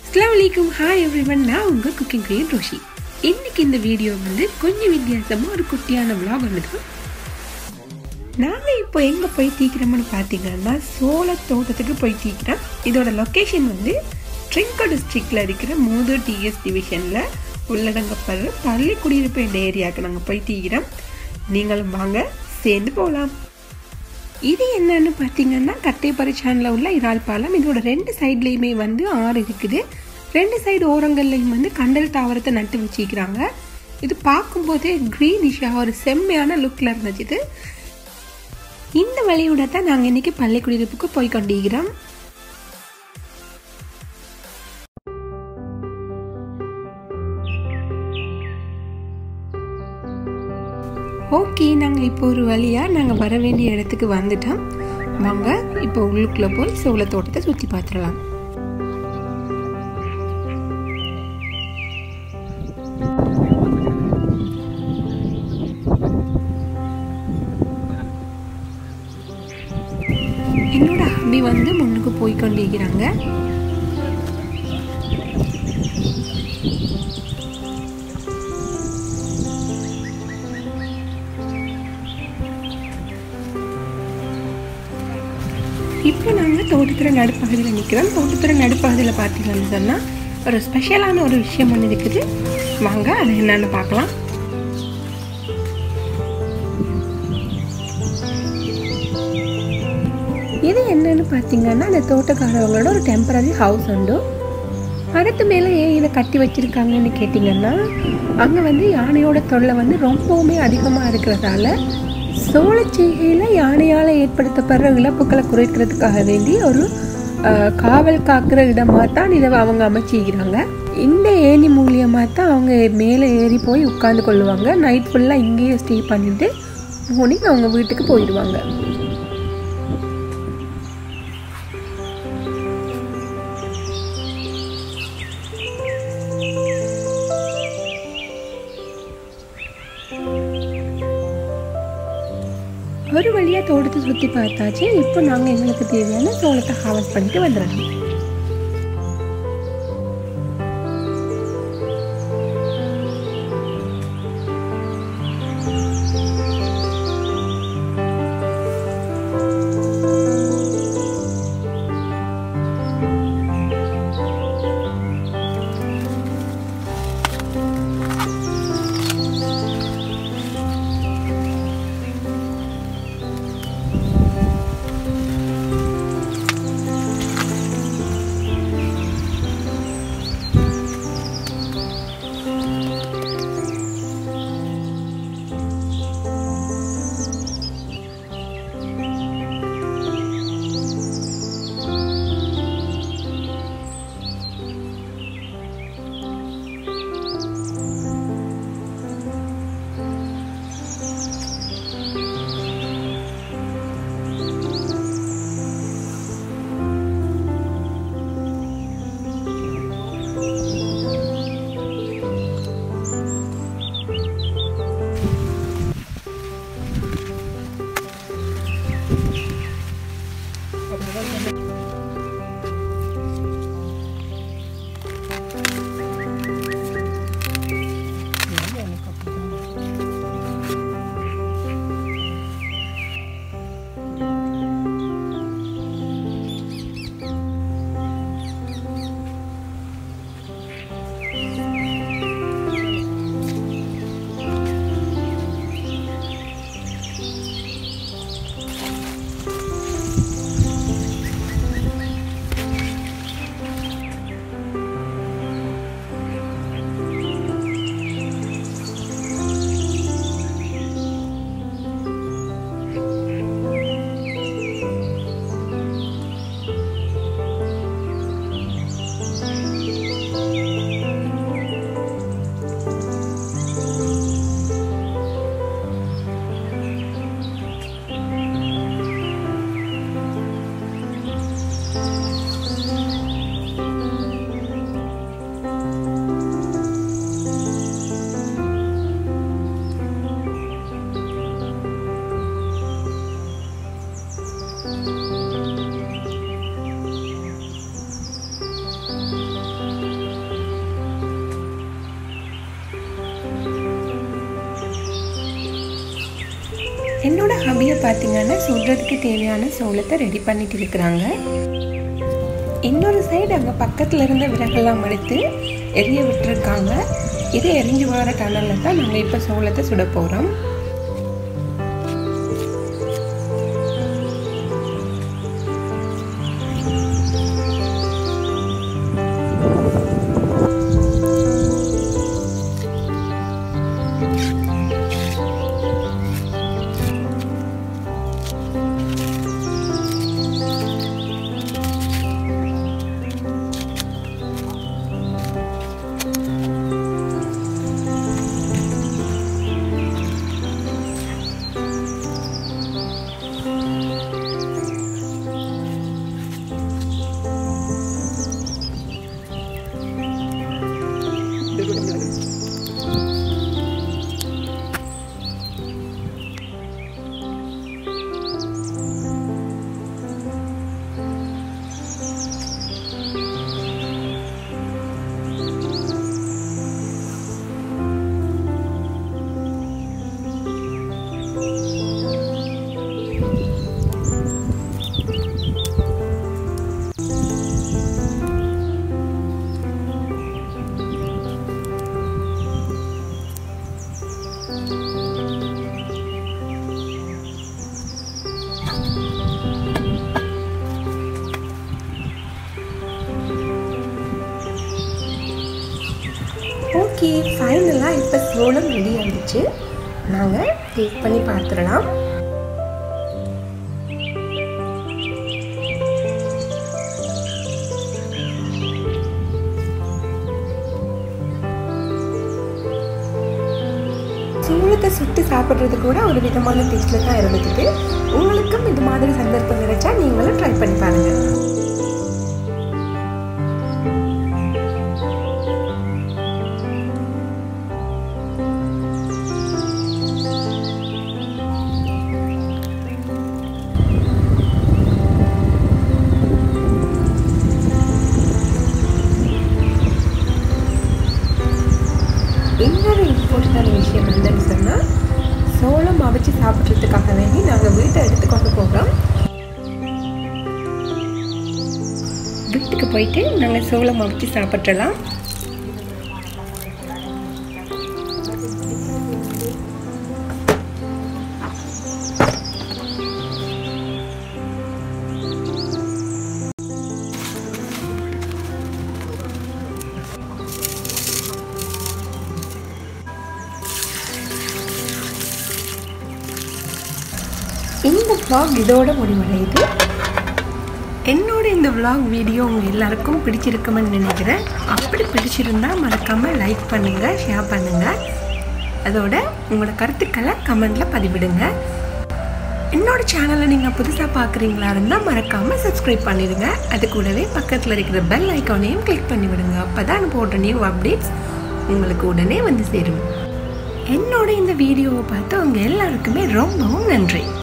அஸ்லாம் வலைக்கும் hi everyone நான் உங்கள் குக்கிங் குயின் ரோஷி இன்னைக்கு இந்த வீடியோ வந்து கொஞ்சம் வித்தியாசமாக ஒரு குட்டியான vlog ஒன்று தான் நாங்கள் இப்போ எங்கே போய் தீக்கிறோம்னு பார்த்தீங்கன்னா சோள தோட்டத்துக்கு போய் தீக்கிறோம் இதோட லொக்கேஷன் வந்து ட்ரிங்கோ டிஸ்ட்ரிக்டில் இருக்கிற மூதூர் டிஎஸ் டிவிஷனில் உள்ளடங்கப்படுற பள்ளி குடியிருப்பு என்ற ஏரியாவுக்கு நாங்கள் போய் தீக்கிறோம் நீங்களும் வாங்க சேர்ந்து போகலாம் இது என்னன்னு பார்த்தீங்கன்னா கட்டைப்பறை சேனலில் உள்ள இறால் பாலம் இதோட ரெண்டு சைட்லேயுமே வந்து ஆறு இருக்குது ரெண்டு சைடு ஓரங்கள்லையும் வந்து கண்டல் தாவரத்தை நட்டு வச்சிக்கிறாங்க இது பார்க்கும்போதே க்ரீனிஷாக ஒரு செம்மையான லுக்கில் இருந்துச்சு இது இந்த வழியோட தான் நாங்கள் இன்னைக்கு பள்ளி குடியிருப்புக்கு போய் கொண்டிருக்கிறோம் ஓகே நாங்கள் இப்போ ஒரு வழியாக நாங்கள் வர வேண்டிய இடத்துக்கு வந்துட்டோம் வாங்க இப்போ உள்ளுக்குள்ளே போய் சோள தோட்டத்தை சுற்றி பார்த்துடலாம் என்னோட ஹபி வந்து முன்னுக்கு போய் கொண்டிருக்கிறாங்க இப்போ நாங்கள் தோட்டத்துறை நடுப்பகுதியில் நிற்கிறோம் தோட்டத்துறை நடுப்பகுதியில் பார்த்தீங்கன்னு சொன்னால் ஒரு ஸ்பெஷலான ஒரு விஷயம் ஒன்று இருக்குது வாங்க அது என்னன்னு பார்க்கலாம் இது என்னன்னு பார்த்தீங்கன்னா அந்த தோட்டக்காரவங்களோட ஒரு டெம்பரரி ஹவுஸ் உண்டு மரத்து மேலே ஏன் இதை கட்டி வச்சிருக்காங்கன்னு கேட்டிங்கன்னா அங்கே வந்து யானையோட தொல்லை வந்து ரொம்பவுமே அதிகமாக இருக்கிறதால சோளச்செய்கையில் யானையால் ஏற்படுத்தப்படுற இழப்புகளை குறைக்கிறதுக்காக வேண்டி ஒரு அஹ், காவல் காக்கிற இடமா தான் இதை அவங்க அமைச்சிக்கிறாங்க இந்த ஏணி மூலியமாக தான் அவங்க மேலே ஏறி போய் உட்காந்து கொள்ளுவாங்க நைட் ஃபுல்லாக இங்கேயே ஸ்டே பண்ணிட்டு மார்னிங் அவங்க வீட்டுக்கு போயிடுவாங்க ஒரு வழியாக தோட்டத்தை சுற்றி பார்த்தாச்சு இப்போ நாங்கள் எங்களுக்கு தேவையான சோளத்தை ஹார்வெஸ்ட் பண்ணிட்டு வந்துடலாம் என்னோட ஹபியை பார்த்தீங்கன்னா சுடுறதுக்கு தேவையான சோளத்தை ரெடி பண்ணிட்டு இருக்கிறாங்க இன்னொரு சைடு அங்கே பக்கத்தில் இருந்த விறகெல்லாம் எடுத்து எரிய விட்டுருக்காங்க இது எரிஞ்சு வர டனலில் தான் நாங்கள் இப்போ சோளத்தை சுட போகிறோம் ஓகே ஃபைனலாக இப்போ சோளம் ரெடி ஆகிடுச்சு நாங்கள் டேஸ்ட் பண்ணி பார்த்துடலாம் சோளத்தை சுட்டு சாப்பிட்றது கூட ஒரு விதமான டேஸ்ட்டில் தான் இருந்துக்குது உங்களுக்கும் இது மாதிரி சந்தர்ப்பம் கிடைச்சா நீங்களும் ட்ரை பண்ணி பாருங்கள் இன்னொரு இம்பார்ட்டண்டான விஷயம் என்னன்னு சொன்னால் சோளம் அவிச்சு சாப்பிட்றதுக்காக வேண்டி நாங்கள் வீட்டை எடுத்து கொண்டு போகிறோம் வீட்டுக்கு போயிட்டு நாங்கள் சோளம் அவிச்சு சாப்பிட்றலாம் இந்த vlog இதோட முடிவடையுது என்னோட இந்த vlog வீடியோ உங்கள் எல்லாருக்கும் பிடிச்சிருக்குமென்னு நினைக்கிறேன் அப்படி பிடிச்சிருந்தா மறக்காமல் லைக் பண்ணுங்கள் ஷேர் பண்ணுங்கள் அதோட உங்களோட கருத்துக்களை கமெண்டில் பதிவிடுங்க என்னோட சேனலை நீங்கள் புதுசாக பார்க்குறீங்களா இருந்தால் மறக்காமல் சப்ஸ்கிரைப் பண்ணிடுங்க அது கூடவே பக்கத்தில் இருக்கிற பெல் ஐக்கானையும் கிளிக் பண்ணி விடுங்க அப்போ தான் போடுற நியூ அப்டேட்ஸ் உங்களுக்கு உடனே வந்து சேரும் என்னோட இந்த வீடியோவை பார்த்து உங்கள் எல்லாருக்குமே ரொம்பவும் நன்றி